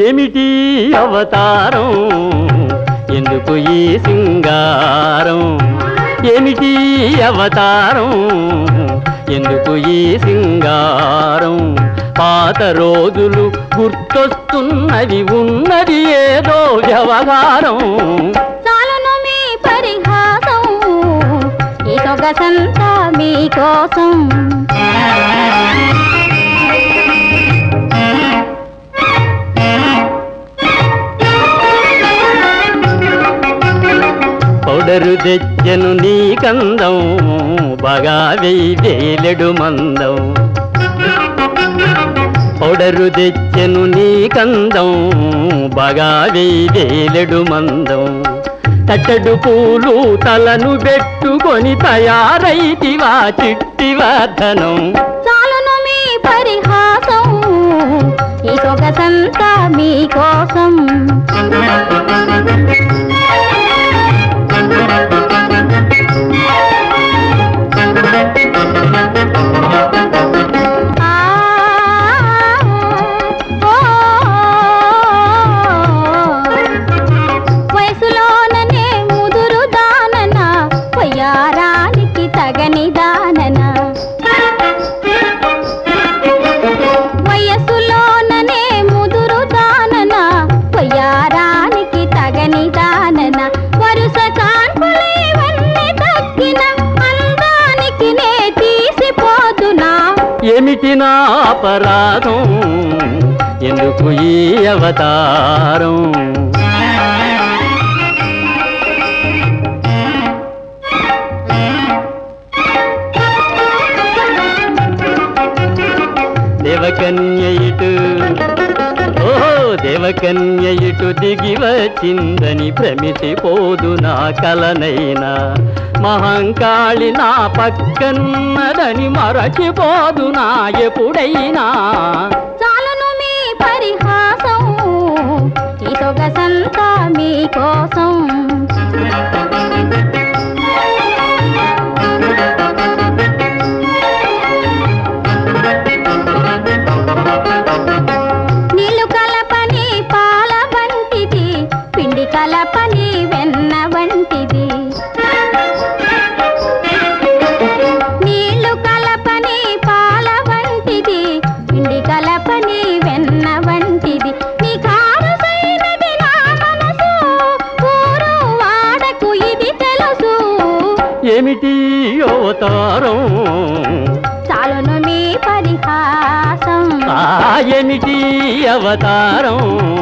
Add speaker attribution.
Speaker 1: ఏమిటి అవతారం ఎందుకు ఈ సింగారం ఏమిటి అవతారం ఎందుకు ఈ సింగారం పాత రోజులు గుర్తొస్తున్నది ఉన్నది ఏదో వ్యవహారం
Speaker 2: చాలును మీ పరిహాసం ఈ సొగసంతా మీకోసం
Speaker 1: పౌడరు తెచ్చెను నీ కందం బాగా వెయ్యి వేలెడు మందం పౌడరు తెచ్చెను నీ కందం బాగా వెయ్యి వేలెడు మందం తట్టడు పూలు తలను పెట్టుకొని తయారైతివా చిట్టి వర్ధనం
Speaker 2: చాలును మీ పరిహాసం ఈ సొగసంతా మీకోసం ఆ, ఓ, వయసులోననే ముదురు దానన వయ్యారానికి తగని దానన వయసులోననే ముదురు దానన వయ్యారానికి తగని దానన వరుస కాన్పులేవన్నీ తగ్గిన అందానికి నే తీసిపోతున్నా
Speaker 1: ఏమిటి నా అపరాధం ఎందుకు ఈ అవతారం దేవకన్య ఇటు ఓ దేవకన్య ఇటు దిగి వచ్చిందని భ్రమిసిపోదు నా కలనైనా మహంకాళి నా పక్కన్నదని మరచిపోదు నా ఎప్పుడైనా
Speaker 2: చాలును మీ పరిహాసం ఈ సొగసంతా మీకోసం నీళ్లు కలపని పాల వంటిది పిండి కలపని వెన్న వంటిది నీళ్లు కలపని పాల వంటిది పిండి కలపని వెన్న వంటిది నీ కారసైనది నా మనసు ఊరు వాడకు ఇది తెలుసు
Speaker 1: ఏమిటి అవతారం
Speaker 2: చాలును మీ పరిహాసం
Speaker 1: ఆ ఏమిటి అవతారం